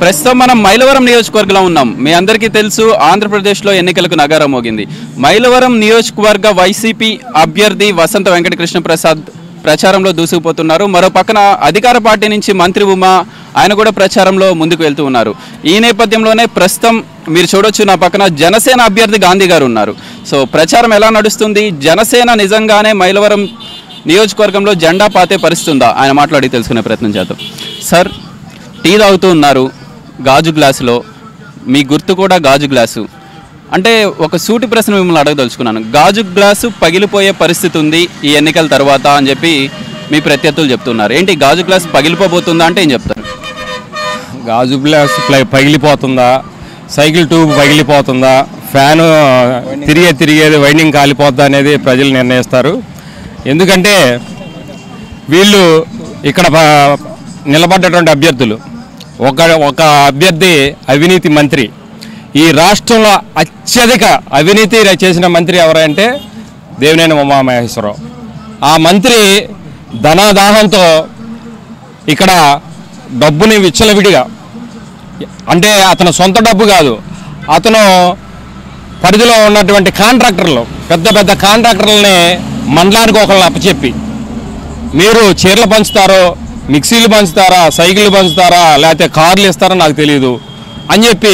ప్రస్తుతం మనం మైలవరం నియోజకవర్గంలో ఉన్నాం మీ అందరికీ తెలుసు ఆంధ్రప్రదేశ్లో ఎన్నికలకు నగారం మోగింది మైలవరం నియోజకవర్గ వైసీపీ అభ్యర్థి వసంత వెంకటకృష్ణ ప్రసాద్ ప్రచారంలో దూసుకుపోతున్నారు మరో పక్కన అధికార పార్టీ నుంచి మంత్రి ఉమా ఆయన కూడా ప్రచారంలో ముందుకు వెళ్తూ ఉన్నారు ఈ నేపథ్యంలోనే ప్రస్తుతం మీరు చూడొచ్చు నా పక్కన జనసేన అభ్యర్థి గాంధీ గారు ఉన్నారు సో ప్రచారం ఎలా నడుస్తుంది జనసేన నిజంగానే మైలవరం నియోజకవర్గంలో జెండా పాతే పరిస్థితుందా ఆయన మాట్లాడి తెలుసుకునే ప్రయత్నం చేద్దాం సార్ టీ తాగుతూ ఉన్నారు గాజు గ్లాసులో మీ గుర్తు కూడా గాజు గ్లాసు అంటే ఒక సూటి ప్రశ్న మిమ్మల్ని అడగదలుచుకున్నాను గాజు గ్లాసు పగిలిపోయే పరిస్థితి ఉంది ఈ ఎన్నికల తర్వాత అని చెప్పి మీ ప్రత్యర్థులు చెప్తున్నారు ఏంటి గాజు గ్లాస్ పగిలిపోబోతుందా అంటే ఏం చెప్తారు గాజు గ్లాస్ ప్లై- పగిలిపోతుందా సైకిల్ ట్యూబ్ పగిలిపోతుందా ఫ్యాను తిరిగే తిరిగేది వైండింగ్ కాలిపోద్దా అనేది ప్రజలు నిర్ణయిస్తారు ఎందుకంటే వీళ్ళు ఇక్కడ ప- నిలబడ్డటువంటి అభ్యర్థులు ఒక ఒక అభ్యర్థి అవినీతి మంత్రి ఈ రాష్ట్రంలో అత్యధిక అవినీతి చేసిన మంత్రి ఎవరంటే దేవినేని ఉమామహేశ్వరరావు ఆ మంత్రి ధనాదాహంతో ఇక్కడ డబ్బుని విచ్చలవిడిగా అంటే అతను సొంత డబ్బు కాదు అతను పరిధిలో ఉన్నటువంటి కాంట్రాక్టర్లు పెద్ద పెద్ద కాంట్రాక్టర్లని మండలానికి ఒకళ్ళని అప్పచెప్పి మీరు చీరలు పంచుతారో మిక్సీలు పంచుతారా సైకిళ్ళు పంచుతారా లేకపోతే కార్లు ఇస్తారో నాకు తెలియదు అని చెప్పి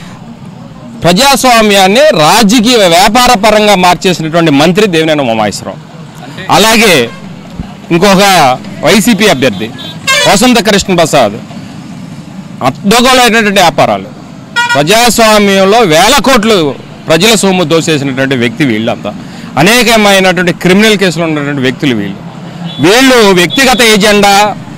ప్రజాస్వామ్యాన్ని రాజకీయ వ్యాపార పరంగా మార్చేసినటువంటి మంత్రి దేవినేని ఉమామహేశ్వరరావు అలాగే ఇంకొక వైసీపీ అభ్యర్థి వసంత కృష్ణ ప్రసాద్ అడ్డగోలైనటువంటి వ్యాపారాలు ప్రజాస్వామ్యంలో వేల కోట్లు ప్రజల సొమ్ము దోసేసినటువంటి వ్యక్తి వీళ్ళంతా అనేకమైనటువంటి క్రిమినల్ కేసులు ఉన్నటువంటి వ్యక్తులు వీళ్ళు వీళ్ళు వ్యక్తిగత ఎజెండా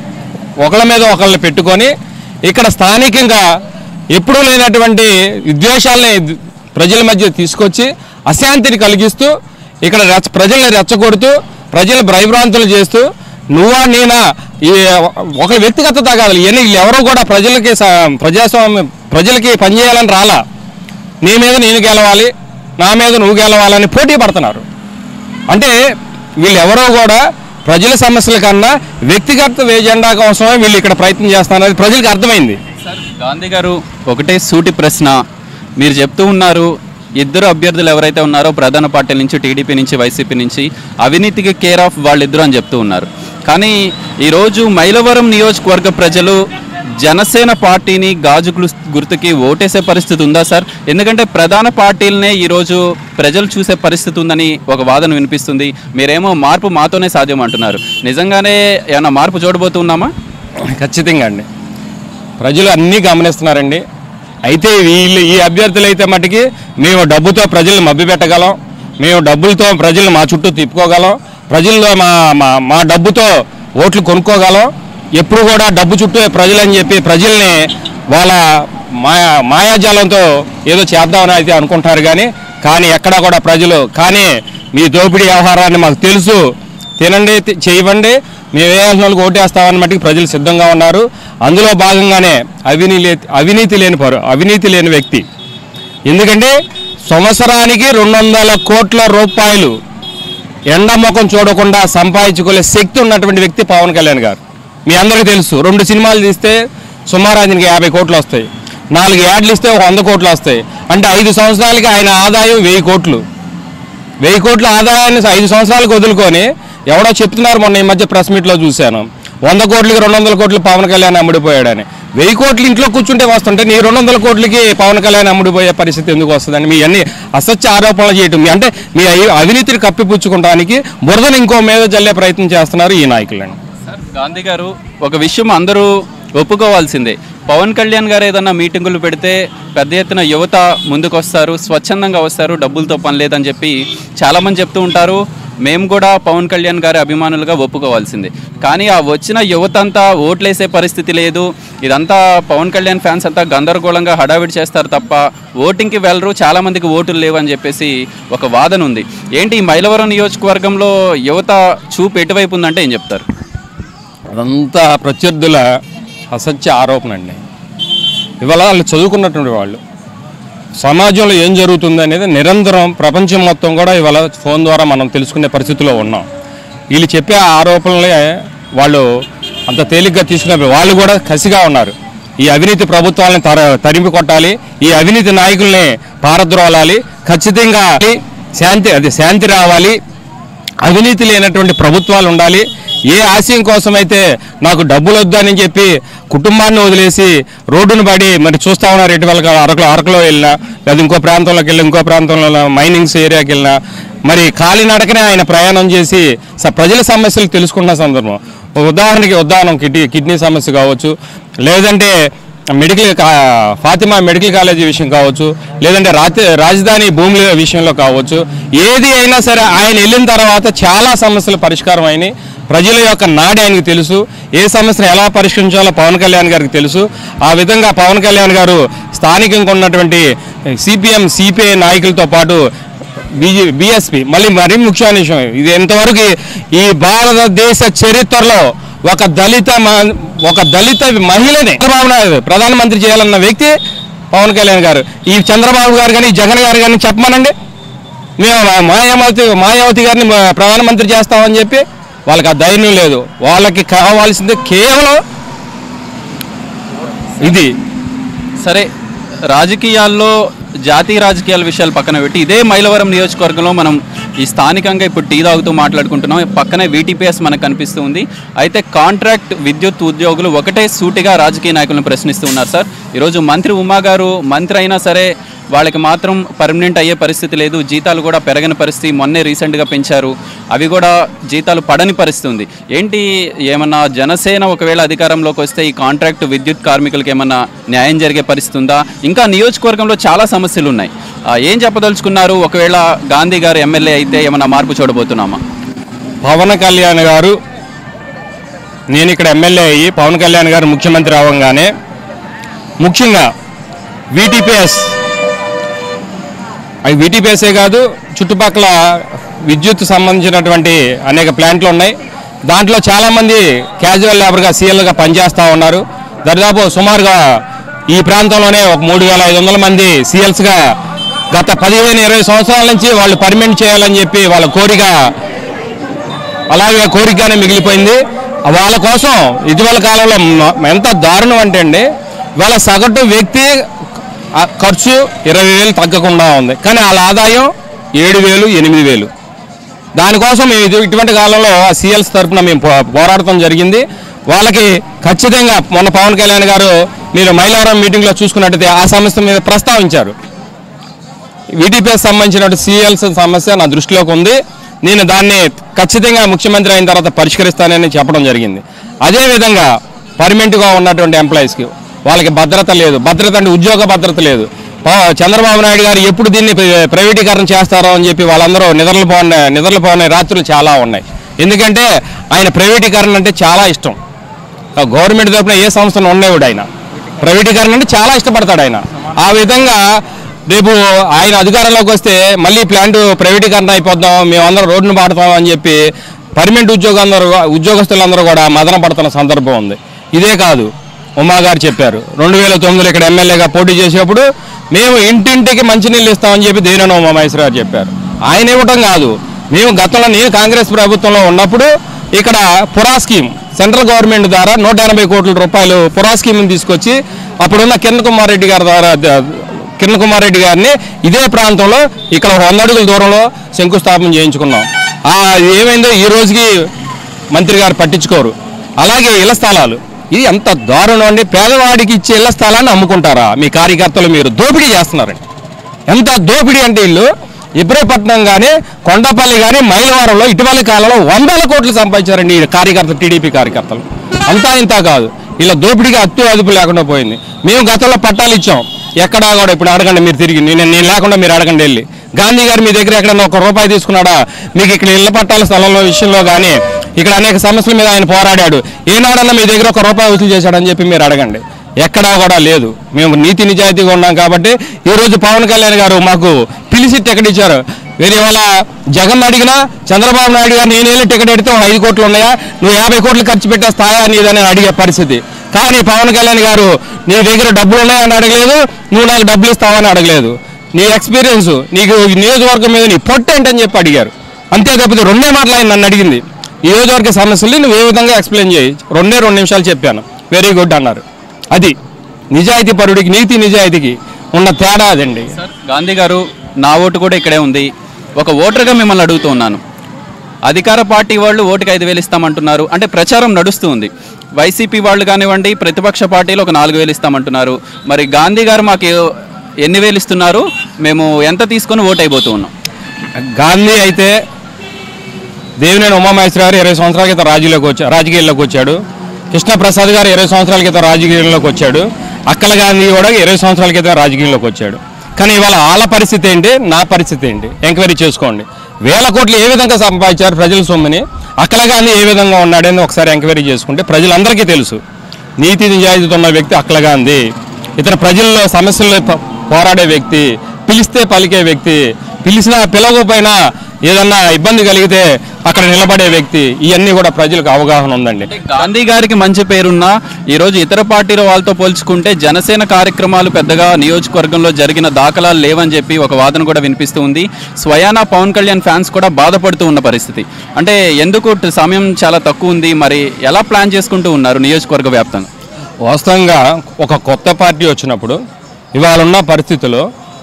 ఒకళ్ళ మీద ఒకళ్ళని పెట్టుకొని ఇక్కడ స్థానికంగా ఎప్పుడూ లేనటువంటి విద్వేషాలని ప్రజల మధ్య తీసుకొచ్చి అశాంతిని కలిగిస్తూ ఇక్కడ రెచ్చ ప్రజల్ని రెచ్చగొడుతూ ప్రజలు భయభ్రాంతులు చేస్తూ నువ్వా నేనా ఈ ఒక వ్యక్తిగత తగాదాలు ఇవన్నీ వీళ్ళు ఎవరో కూడా ప్రజలకి స- ప్రజాస్వామ్యం ప్రజలకి పనిచేయాలని రాలా నీ మీద నేను గెలవాలి నా మీద నువ్వు గెలవాలని పోటీ పడుతున్నారు అంటే వీళ్ళు ఎవరో కూడా ప్రజల సమస్యల కన్నా వ్యక్తిగత ఎజెండా కోసమే వీళ్ళు ఇక్కడ ప్రయత్నం చేస్తున్నారు అది ప్రజలకు అర్థమైంది గాంధీ గారు ఒకటే సూటి ప్రశ్న మీరు చెప్తూ ఉన్నారు ఇద్దరు అభ్యర్థులు ఎవరైతే ఉన్నారో ప్రధాన పార్టీల నుంచి టీడీపీ నుంచి వైసీపీ నుంచి అవినీతికి కేర్ ఆఫ్ వాళ్ళిద్దరు అని చెప్తూ ఉన్నారు కానీ ఈరోజు మైలవరం నియోజకవర్గ ప్రజలు జనసేన పార్టీని గాజు గులు- గుర్తుకి ఓటేసే పరిస్థితి ఉందా సార్ ఎందుకంటే ప్రధాన పార్టీలనే ఈరోజు ప్రజలు చూసే పరిస్థితి ఉందని ఒక వాదన వినిపిస్తుంది మీరేమో మార్పు మాతోనే సాధ్యం అంటున్నారు నిజంగానే ఏమైనా మార్పు చూడబోతున్నామా ఖచ్చితంగా అండి ప్రజలు అన్నీ గమనిస్తున్నారండి అయితే వీళ్ళు ఈ అభ్యర్థులు అయితే మటుకి మేము డబ్బుతో ప్రజలను మభ్యపెట్టగలం మేము డబ్బులతో ప్రజలను మా చుట్టూ తిప్పుకోగలం ప్రజల్లో మా మా మా డబ్బుతో ఓట్లు కొనుక్కోగలం ఎప్పుడు కూడా డబ్బు చుట్టూ ప్రజలని చెప్పి ప్రజల్ని వాళ్ళ మాయా మాయాజాలంతో ఏదో చేద్దామని అయితే అనుకుంటారు కానీ కానీ ఎక్కడా కూడా ప్రజలు కానీ మీ దోపిడీ వ్యవహారాన్ని మాకు తెలుసు తినండి తి- చేయవండి మేము ఏ వాళ్ళకి ఓటేస్తామని మట్టుకు ప్రజలు సిద్ధంగా ఉన్నారు అందులో భాగంగానే అవినీతి అవినీతి లేని పరు అవినీతి లేని వ్యక్తి ఎందుకంటే సంవత్సరానికి రెండు వందల కోట్ల రూపాయలు ఎండ ముఖం చూడకుండా సంపాదించుకునే శక్తి ఉన్నటువంటి వ్యక్తి పవన్ కళ్యాణ్ గారు మీ అందరికీ తెలుసు రెండు సినిమాలు తీస్తే సుమారు ఆయనకి యాభై కోట్లు వస్తాయి నాలుగు యాడ్లు ఇస్తే ఒక వంద కోట్లు వస్తాయి అంటే ఐదు సంవత్సరాలకి ఆయన ఆదాయం వెయ్యి కోట్లు వెయ్యి కోట్ల ఆదాయాన్ని ఐదు సంవత్సరాలకు వదులుకొని ఎవడో చెప్తున్నారు మొన్న ఈ మధ్య ప్రెస్ మీట్లో చూశాను వంద కోట్లకి రెండు వందల కోట్లు పవన్ కళ్యాణ్ అమ్ముడిపోయాడని వెయ్యి కోట్లు ఇంట్లో కూర్చుంటే వస్తుంటే నీ రెండు వందల కోట్లకి పవన్ కళ్యాణ్ అమ్ముడిపోయే పరిస్థితి ఎందుకు వస్తుందని మీ అన్ని అసత్య ఆరోపణలు చేయటం మీ అంటే మీ అవి- అవినీతిని కప్పిపుచ్చుకోవడానికి బురదను ఇంకో మీద జల్లే ప్రయత్నం చేస్తున్నారు ఈ నాయకులండి సార్ గాంధీ గారు ఒక విషయం అందరూ ఒప్పుకోవాల్సిందే పవన్ కళ్యాణ్ గారు ఏదన్నా మీటింగులు పెడితే పెద్ద ఎత్తున యువత ముందుకు వస్తారు స్వచ్ఛందంగా వస్తారు డబ్బులతో పని లేదని చెప్పి చాలామంది చెప్తూ ఉంటారు మేము కూడా పవన్ కళ్యాణ్ గారి అభిమానులుగా ఒప్పుకోవాల్సిందే కానీ ఆ వచ్చిన యువత అంతా ఓట్లేసే పరిస్థితి లేదు ఇదంతా పవన్ కళ్యాణ్ ఫ్యాన్స్ అంతా గందరగోళంగా హడావిడి చేస్తారు తప్ప ఓటింగ్కి వెళ్ళరు చాలామందికి ఓటులు లేవు అని చెప్పేసి ఒక వాదన ఉంది ఏంటి ఈ మైలవరం నియోజకవర్గంలో యువత చూపు ఎటువైపు ఉందంటే ఏం చెప్తారు అదంతా ప్రత్యర్థుల అసత్య ఆరోపణ అండి ఇవాళ వాళ్ళు చదువుకున్నటువంటి వాళ్ళు సమాజంలో ఏం జరుగుతుంది అనేది నిరంతరం ప్రపంచం మొత్తం కూడా ఇవాళ ఫోన్ ద్వారా మనం తెలుసుకునే పరిస్థితిలో ఉన్నాం వీళ్ళు చెప్పే ఆరోపణలే వాళ్ళు అంత తేలిగ్గా తీసుకునే వాళ్ళు కూడా కసిగా ఉన్నారు ఈ అవినీతి ప్రభుత్వాలను తర తరిమి కొట్టాలి ఈ అవినీతి నాయకుల్ని పారద్రోలాలి ఖచ్చితంగా శాంతి అది శాంతి రావాలి అవినీతి లేనటువంటి ప్రభుత్వాలు ఉండాలి ఏ ఆశయం కోసమైతే నాకు డబ్బులు వద్దని చెప్పి కుటుంబాన్ని వదిలేసి రోడ్డును పడి మరి చూస్తా ఉన్నారు ఇటీవల అరకులో అరకులో వెళ్ళినా లేదా ఇంకో ప్రాంతంలోకి వెళ్ళి ఇంకో ప్రాంతంలో మైనింగ్స్ ఏరియాకి వెళ్ళినా మరి కాలినడకనే ఆయన ప్రయాణం చేసి స- ప్రజల సమస్యలు తెలుసుకున్న సందర్భం ఒక ఉదాహరణకి ఉదాహరణ కిడ్నీ కిడ్నీ సమస్య కావచ్చు లేదంటే మెడికల్ కా- ఫాతిమా మెడికల్ కాలేజీ విషయం కావచ్చు లేదంటే రాతి రాజధాని భూముల విషయంలో కావచ్చు ఏది అయినా సరే ఆయన వెళ్ళిన తర్వాత చాలా సమస్యలు పరిష్కారం అయినాయి ప్రజల యొక్క నాడి ఆయనకు తెలుసు ఏ సమస్యను ఎలా పరిష్కరించాలో పవన్ కళ్యాణ్ గారికి తెలుసు ఆ విధంగా పవన్ కళ్యాణ్ గారు స్థానికంగా ఉన్నటువంటి సిపిఎం సిపిఐ నాయకులతో పాటు బీజే బీఎస్పీ మళ్ళీ మరీ ముఖ్యమైన విషయం ఇది ఎంతవరకు ఈ భారతదేశ చరిత్రలో ఒక దళిత మ- ఒక దళిత మహిళని చంద్రబాబు నాయుడు ప్రధానమంత్రి చేయాలన్న వ్యక్తి పవన్ కళ్యాణ్ గారు ఈ చంద్రబాబు గారు కానీ జగన్ గారు కానీ చెప్పమనండి మేము మా- మాయావతి మాయావతి గారిని మా- ప్రధానమంత్రి చేస్తామని చెప్పి వాళ్ళకి ఆ ధైర్యం లేదు వాళ్ళకి కావాల్సింది కేవలం ఇది సరే రాజకీయాల్లో జాతీయ రాజకీయాల విషయాలు పక్కన పెట్టి ఇదే మైలవరం నియోజకవర్గంలో మనం ఈ స్థానికంగా ఇప్పుడు టీ తాగుతూ మాట్లాడుకుంటున్నాం పక్కనే వీటీపీఎస్ మనకు కనిపిస్తూ ఉంది అయితే కాంట్రాక్ట్ విద్యుత్ ఉద్యోగులు ఒకటే సూటిగా రాజకీయ నాయకులను ప్రశ్నిస్తూ ఉన్నారు సార్ ఈరోజు మంత్రి ఉమా గారు మంత్రి అయినా సరే వాళ్ళకి మాత్రం పర్మనెంట్ అయ్యే పరిస్థితి లేదు జీతాలు కూడా పెరగని పరిస్థితి మొన్నే రీసెంట్గా పెంచారు అవి కూడా జీతాలు పడని పరిస్థితి ఉంది ఏంటి ఏమన్నా జనసేన ఒకవేళ అధికారంలోకి వస్తే ఈ కాంట్రాక్ట్ విద్యుత్ కార్మికులకి ఏమన్నా న్యాయం జరిగే పరిస్థితి ఉందా ఇంకా నియోజకవర్గంలో చాలా సమస్యలు ఉన్నాయి ఆ, ఏం చెప్పదలుచుకున్నారు ఒకవేళ గాంధీ గారు ఎమ్మెల్యే అయితే ఏమన్నా మార్పు చూడబోతున్నామా పవన్ కళ్యాణ్ గారు నేను ఇక్కడ ఎమ్మెల్యే అయ్యి పవన్ కళ్యాణ్ గారు ముఖ్యమంత్రి అవ్వగానే ముఖ్యంగా వీటీపీఎస్ అవి వీటీపీఎస్ఏ కాదు చుట్టుపక్కల విద్యుత్ సంబంధించినటువంటి అనేక ప్లాంట్లు ఉన్నాయి దాంట్లో చాలామంది క్యాజువల్ లేబర్గా సీఎల్గా పనిచేస్తూ ఉన్నారు దరిదాపు సుమారుగా ఈ ప్రాంతంలోనే ఒక మూడు వేల ఐదు వందల మంది సీఎల్స్గా గత పదిహేను ఇరవై సంవత్సరాల నుంచి వాళ్ళు పర్మనెంట్ చేయాలని చెప్పి వాళ్ళ కోరిక అలాగే కోరికగానే మిగిలిపోయింది వాళ్ళ కోసం ఇటీవల కాలంలో మ- ఎంత దారుణం అంటే అండి వాళ్ళ సగటు వ్యక్తి ఆ ఖర్చు ఇరవై వేలు తగ్గకుండా ఉంది కానీ వాళ్ళ ఆదాయం ఏడు వేలు ఎనిమిది వేలు దానికోసం మేము ఇది- ఇటువంటి కాలంలో సిఎల్స్ తరఫున మేము పో- పోరాడటం జరిగింది వాళ్ళకి ఖచ్చితంగా మొన్న పవన్ కళ్యాణ్ గారు మీరు మైలవరం మీటింగ్లో చూసుకున్నట్టయితే ఆ సమస్య మీద ప్రస్తావించారు వీటీపీఎస్ సంబంధించిన సిఎల్స్ సమస్య నా దృష్టిలోకి ఉంది నేను దాన్ని ఖచ్చితంగా ముఖ్యమంత్రి అయిన తర్వాత పరిష్కరిస్తానని చెప్పడం జరిగింది అదేవిధంగా పర్మనెంట్గా ఉన్నటువంటి ఎంప్లాయీస్కి వాళ్ళకి భద్రత లేదు భద్రత అంటే ఉద్యోగ భద్రత లేదు పా- చంద్రబాబు నాయుడు గారు ఎప్పుడు దీన్ని ప్ర- ప్రైవేటీకరణ చేస్తారో అని చెప్పి వాళ్ళందరూ నిద్రపోనే నిద్రపోనే రాత్రులు చాలా ఉన్నాయి ఎందుకంటే ఆయన ప్రైవేటీకరణ అంటే చాలా ఇష్టం గవర్నమెంట్ తరపున ఏ సంస్థను ఉండేవాడు ఆయన ప్రైవేటీకరణ అంటే చాలా ఇష్టపడతాడు ఆయన ఆ విధంగా రేపు ఆయన అధికారంలోకి వస్తే మళ్ళీ ప్లాంట్ ప్రైవేటీకరణ అయిపోద్దాం మేమందరం రోడ్డును పాడతాం అని చెప్పి పర్మనెంట్ ఉద్యోగందరూ ఉద్యోగస్తులందరూ కూడా మదన పడుతున్న సందర్భం ఉంది ఇదే కాదు ఉమా గారు చెప్పారు రెండు వేల తొమ్మిదిలో ఇక్కడ ఎమ్మెల్యేగా పోటీ చేసేప్పుడు మేము ఇంటింటికి మంచినీళ్ళు ఇస్తామని చెప్పి దేనినో ఉమా మహేశ్వర గారు చెప్పారు ఆయన ఇవ్వటం కాదు మేము గతంలో నేను కాంగ్రెస్ ప్రభుత్వంలో ఉన్నప్పుడు ఇక్కడ పురా స్కీమ్ సెంట్రల్ గవర్నమెంట్ ద్వారా నూట ఎనభై కోట్ల రూపాయలు పురా స్కీమ్ని తీసుకొచ్చి అప్పుడున్న కిరణ్ కుమార్ రెడ్డి గారి ద్వారా ద- కిరణ్ కుమార్ రెడ్డి గారిని ఇదే ప్రాంతంలో ఇక్కడ ఒక వంద అడుగుల దూరంలో శంకుస్థాపన చేయించుకున్నాం ఆ ఏమైందో ఈ రోజుకి మంత్రి గారు పట్టించుకోరు అలాగే ఇళ్ల స్థలాలు ఇది ఎంత దారుణం అండి పేదవాడికి ఇచ్చే ఇళ్ల స్థలాన్ని అమ్ముకుంటారా మీ కార్యకర్తలు మీరు దోపిడీ చేస్తున్నారండి ఎంత దోపిడీ అంటే ఇల్లు ఇబ్రహీపట్నం కానీ కొండపల్లి కానీ మైలవరంలో ఇటీవల కాలంలో వందల కోట్లు సంపాదించారండి ఈ కార్యకర్తలు టీడీపీ కార్యకర్తలు అంతా ఇంత కాదు ఇలా దోపిడీగా అత్తు అదుపు లేకుండా పోయింది మేము గతంలో పట్టాలు ఇచ్చాం ఎక్కడా కూడా ఇప్పుడు అడగండి మీరు తిరిగి నేను నేను లేకుండా మీరు అడగండి వెళ్ళి గాంధీ గారు మీ దగ్గర ఎక్కడన్నా ఒక రూపాయి తీసుకున్నాడా మీకు ఇక్కడ ఇళ్ల పట్టాల స్థలంలో విషయంలో కానీ ఇక్కడ అనేక సమస్యల మీద ఆయన పోరాడాడు ఏనాడన్నా మీ దగ్గర ఒక రూపాయి వసూలు చేశాడని చెప్పి మీరు అడగండి ఎక్కడా కూడా లేదు మేము నీతి నిజాయితీగా ఉన్నాం కాబట్టి ఈరోజు పవన్ కళ్యాణ్ గారు మాకు పిలిచి టికెట్ ఇచ్చారు వేరే వాళ్ళ జగన్ అడిగినా చంద్రబాబు నాయుడు గారు నేను వెళ్ళి టికెట్ ఎడితే ఒక ఐదు కోట్లు ఉన్నాయా నువ్వు యాభై కోట్లు ఖర్చు పెట్టే స్థాయా నీదని అడిగే పరిస్థితి కానీ పవన్ కళ్యాణ్ గారు నీ దగ్గర డబ్బులు ఉన్నాయని అడగలేదు నువ్వు నాకు డబ్బులు ఇస్తావని అడగలేదు నీ ఎక్స్పీరియన్స్ నీకు ఈ నియోజకవర్గం మీద నీ పొట్టు ఏంటని చెప్పి అడిగారు అంతే తప్పితే రెండే మాటలు ఆయన నన్ను అడిగింది ఈ నియోజకవర్గ సమస్యల్ని నువ్వు ఏ విధంగా ఎక్స్ప్లెయిన్ చేయి రెండే రెండు నిమిషాలు చెప్పాను వెరీ గుడ్ అన్నారు అది నిజాయితీ పరుడికి నీతి నిజాయితీకి ఉన్న తేడా అదండి గాంధీ గారు నా ఓటు కూడా ఇక్కడే ఉంది ఒక ఓటర్గా మిమ్మల్ని అడుగుతూ ఉన్నాను అధికార పార్టీ వాళ్ళు ఓటుకి ఐదు వేలు ఇస్తామంటున్నారు అంటే ప్రచారం నడుస్తూ ఉంది వైసీపీ వాళ్ళు కానివ్వండి ప్రతిపక్ష పార్టీలు ఒక నాలుగు వేలు ఇస్తామంటున్నారు మరి గాంధీ గారు మాకు ఎన్ని వేలు ఇస్తున్నారు మేము ఎంత తీసుకొని ఓటు అయిపోతూ ఉన్నాం గాంధీ అయితే దేవినేని ఉమామహేశ్వర గారు ఇరవై సంవత్సరాల క్రితం రాజకీయాల్లోకి వచ్చా రాజకీయాల్లోకి వచ్చాడు కృష్ణప్రసాద్ గారు ఇరవై సంవత్సరాల క్రితం రాజకీయంలోకి వచ్చాడు అక్కల గాంధీ కూడా ఇరవై సంవత్సరాల క్రితం రాజకీయంలోకి వచ్చాడు కానీ ఇవాళ వాళ్ళ పరిస్థితి ఏంటి నా పరిస్థితి ఏంటి ఎంక్వైరీ చేసుకోండి వేల కోట్లు ఏ విధంగా సంపాదించారు ప్రజల సొమ్ముని అక్కల గాంధీ ఏ విధంగా ఉన్నాడని ఒకసారి ఎంక్వైరీ చేసుకుంటే ప్రజలందరికీ తెలుసు నీతి నిజాయితీతో ఉన్న వ్యక్తి అక్కల గాంధీ ఇతర ప్రజల్లో సమస్యల్లో ప- పోరాడే వ్యక్తి పిలిస్తే పలికే వ్యక్తి పిలిచినా పిలవకపోయినా ఏదన్నా ఇబ్బంది కలిగితే అక్కడ నిలబడే వ్యక్తి ఇవన్నీ కూడా ప్రజలకు అవగాహన ఉందండి గాంధీ గారికి మంచి పేరున్నా ఈరోజు ఇతర పార్టీల వాళ్ళతో పోల్చుకుంటే జనసేన కార్యక్రమాలు పెద్దగా నియోజకవర్గంలో జరిగిన దాఖలాలు లేవని చెప్పి ఒక వాదన కూడా వినిపిస్తూ ఉంది స్వయానా పవన్ కళ్యాణ్ ఫ్యాన్స్ కూడా బాధపడుతూ ఉన్న పరిస్థితి అంటే ఎందుకు ట- సమయం చాలా తక్కువ ఉంది మరి ఎలా ప్లాన్ చేసుకుంటూ ఉన్నారు నియోజకవర్గ వ్యాప్తంగా వాస్తవంగా ఒక కొత్త పార్టీ వచ్చినప్పుడు ఇవాళ ఉన్న పరిస్థితుల్లో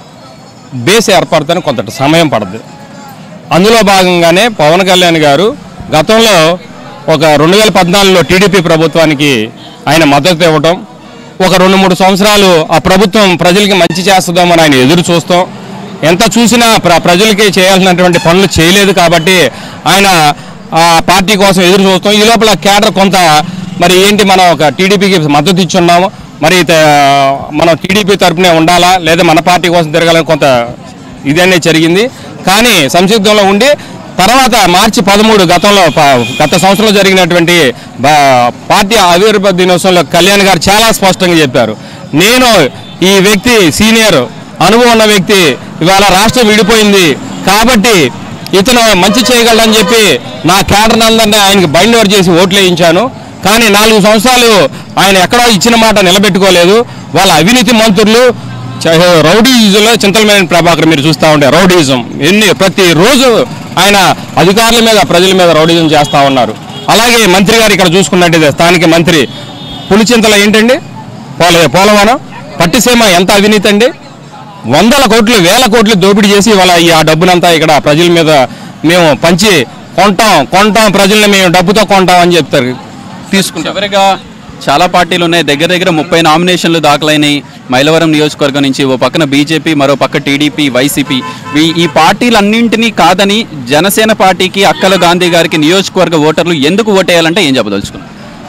బేస్ ఏర్పడతానికి కొంత సమయం పడుతుంది అందులో భాగంగానే పవన్ కళ్యాణ్ గారు గతంలో ఒక రెండు వేల పద్నాలుగులో టీడీపీ ప్రభుత్వానికి ఆయన మద్దతు ఇవ్వటం ఒక రెండు మూడు సంవత్సరాలు ఆ ప్రభుత్వం ప్రజలకి మంచి చేస్తుందామని ఆయన ఎదురు చూస్తాం ఎంత చూసినా ప్ర ప్రజలకి చేయాల్సినటువంటి పనులు చేయలేదు కాబట్టి ఆయన ఆ పార్టీ కోసం ఎదురు చూస్తాం ఈ లోపల కేడర్ కొంత మరి ఏంటి మనం ఒక టీడీపీకి మద్దతు ఇచ్చున్నాము మరి త- మనం టీడీపీ తరపునే ఉండాలా లేదా మన పార్టీ కోసం తిరగాలని కొంత ఇది అనేది జరిగింది కానీ సంసిద్ధంలో ఉండి తర్వాత మార్చి పదమూడు గతంలో ప- గత సంవత్సరంలో జరిగినటువంటి బా- పార్టీ ఆవిర్భావ దినోత్సవంలో కళ్యాణ్ గారు చాలా స్పష్టంగా చెప్పారు నేను ఈ వ్యక్తి సీనియర్ అనుభవం ఉన్న వ్యక్తి ఇవాళ రాష్ట్రం విడిపోయింది కాబట్టి ఇతను మంచి చేయగలడని చెప్పి నా క్యాడర్ అందరినీ ఆయనకి బైండ్ ఓవర్ చేసి ఓట్లు వేయించాను కానీ నాలుగు సంవత్సరాలు ఆయన ఎక్కడో ఇచ్చిన మాట నిలబెట్టుకోలేదు వాళ్ళ అవినీతి మంత్రులు చ- రౌడీయిజంలో చింతలమైన ప్రభాకర్ మీరు చూస్తూ ఉంటే రౌడీయిజం ఎన్ని ప్రతిరోజు ఆయన అధికారుల మీద ప్రజల మీద రౌడీజం చేస్తూ ఉన్నారు అలాగే మంత్రి గారు ఇక్కడ చూసుకున్నట్టయితే స్థానిక మంత్రి పులిచింతల ఏంటండి పోల పోలవనం పట్టిసీమ ఎంత అవినీతి అండి వందల కోట్లు వేల కోట్లు దోపిడీ చేసి ఇవాళ ఈ ఆ డబ్బునంతా ఇక్కడ ప్రజల మీద మేము పంచి కొంటాం కొంటాం ప్రజల్ని మేము డబ్బుతో కొంటాం అని చెప్తారు తీసుకుంటాం చివరిగా చాలా పార్టీలు ఉన్నాయి దగ్గర దగ్గర ముప్పై నామినేషన్లు దాఖలైనాయి మైలవరం నియోజకవర్గం నుంచి ఓ పక్కన బీజేపీ మరో పక్క టీడీపీ వైసీపీ ఈ- ఈ పార్టీలన్నింటినీ కాదని జనసేన పార్టీకి అక్కల గాంధీ గారికి నియోజకవర్గ ఓటర్లు ఎందుకు ఓటేయాలంటే ఏం చెప్పదలుచుకున్నారు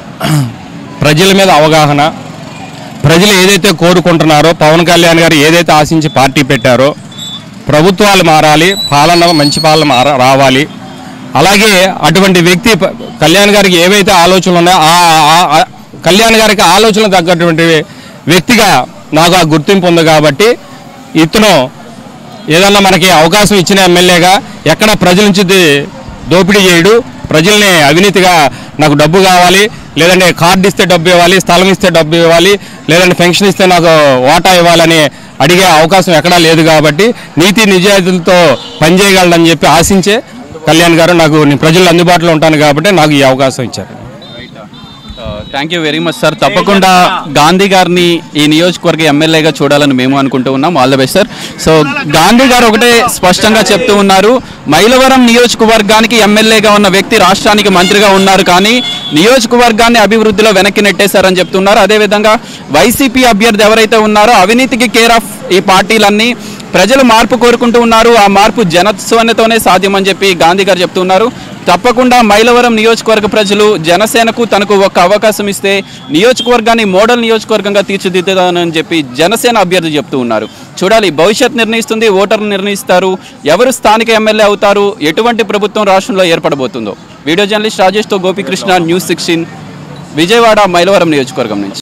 ప్రజల మీద అవగాహన ప్రజలు ఏదైతే కోరుకుంటున్నారో పవన్ కళ్యాణ్ గారు ఏదైతే ఆశించి పార్టీ పెట్టారో ప్రభుత్వాలు మారాలి పాలన మంచి పాలన మార రావాలి అలాగే అటువంటి వ్యక్తి ప- కళ్యాణ్ గారికి ఏవైతే ఆలోచనలు ఉన్నాయో ఆ ఆ- ఆ- కళ్యాణ్ గారికి ఆలోచనలు తగ్గటువంటి వ్యక్తిగా నాకు ఆ గుర్తింపు ఉంది కాబట్టి ఇతను ఏదన్నా మనకి అవకాశం ఇచ్చిన ఎమ్మెల్యేగా ఎక్కడ ప్రజల నుంచి ది- దోపిడీ చేయడు ప్రజల్ని అవినీతిగా నాకు డబ్బు కావాలి లేదంటే కార్డు ఇస్తే డబ్బు ఇవ్వాలి స్థలం ఇస్తే డబ్బు ఇవ్వాలి లేదంటే పెన్షన్ ఇస్తే నాకు వాటా ఇవ్వాలని అడిగే అవకాశం ఎక్కడా లేదు కాబట్టి నీతి నిజాయితీలతో పనిచేయగలడని చెప్పి ఆశించే కళ్యాణ్ గారు నాకు నేను ప్రజలు అందుబాటులో ఉంటాను కాబట్టి నాకు ఈ అవకాశం ఇచ్చారు thank you very much sir తప్పకుండా గాంధీ గారిని ఈ నియోజకవర్గ ఎమ్మెల్యేగా చూడాలని మేము అనుకుంటూ ఉన్నాం all the best sir so Gandhi గారు ఒకటే స్పష్టంగా చెప్తూ ఉన్నారు మైలవరం నియోజకవర్గానికి ఎమ్మెల్యేగా ఉన్న వ్యక్తి రాష్ట్రానికి మంత్రిగా ఉన్నారు కానీ నియోజకవర్గాన్ని అభివృద్ధిలో వెనక్కి నెట్టేశారని చెప్తున్నారు అదేవిధంగా వైసీపీ అభ్యర్థి ఎవరైతే ఉన్నారో అవినీతికి కేర్ ఆఫ్ ఈ పార్టీలన్నీ ప్రజలు మార్పు కోరుకుంటూ ఉన్నారు ఆ మార్పు జనస్వన్యతోనే సాధ్యమని చెప్పి గాంధీ గారు చెప్తున్నారు తప్పకుండా మైలవరం నియోజకవర్గ ప్రజలు జనసేనకు తనకు ఒక అవకాశం ఇస్తే నియోజకవర్గాన్ని మోడల్ నియోజకవర్గంగా తీర్చిదిద్దుతానని చెప్పి జనసేన అభ్యర్థి చెప్తూ ఉన్నారు చూడాలి భవిష్యత్ నిర్ణయిస్తుంది ఓటర్లు నిర్ణయిస్తారు ఎవరు స్థానిక ఎమ్మెల్యే అవుతారు ఎటువంటి ప్రభుత్వం రాష్ట్రంలో ఏర్పడబోతుందో వీడియో జర్నలిస్ట్ రాజేష్తో గోపికృష్ణ న్యూస్ సిక్స్టీన్ విజయవాడ మైలవరం నియోజకవర్గం నుంచి